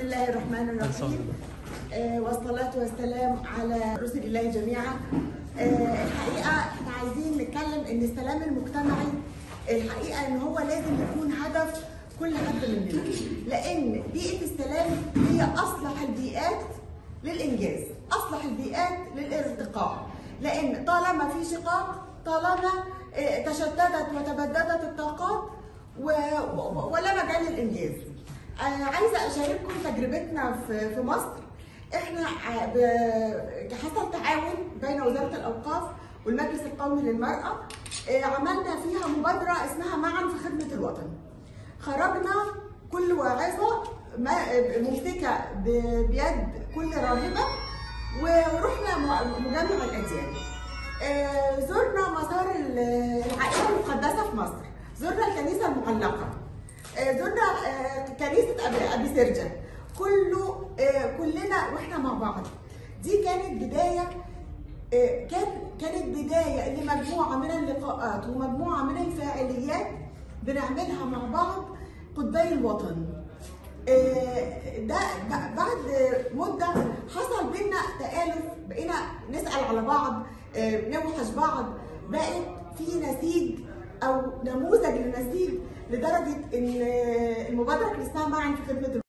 الله الرحمن الرحيم آه والصلاة والسلام على رسل الله جميعا آه الحقيقة احنا عايزين نتكلم ان السلام المجتمعي الحقيقة ان هو لازم يكون هدف كل حد مننا لان بيئة السلام هي اصلح البيئات للانجاز اصلح البيئات للارتقاء لان طالما في شقاق طالما آه، تشتتت وتبددت الطاقات و- و- ولا مجال للانجاز آه، عايزه اشارككم تجربتنا في في مصر احنا ع- ب- حصل تعاون بين وزاره الاوقاف والمجلس القومي للمراه آه، عملنا فيها مبادره اسمها معا في خدمه الوطن خرجنا كل واعظه ما- ممسكه ب- بيد كل راهبه ورحنا م- مجمع الاديان آه، زرنا مزار ال- العائله المقدسه في مصر زرنا الكنيسه المعلقه آه، زرنا آه، كنيسه ابي ابي سرجه كله آه، كلنا واحنا مع بعض دي كانت بدايه آه، كان كانت بدايه لمجموعه من اللقاءات ومجموعه من الفاعليات بنعملها مع بعض قطبي الوطن آه، ده ب- بعد مده حصل بينا تآلف بقينا نسأل على بعض آه، نوحش بعض بقت في نسيج او نموذج لنسيج لدرجه ان المبادره اللي اسمها معا في خدمه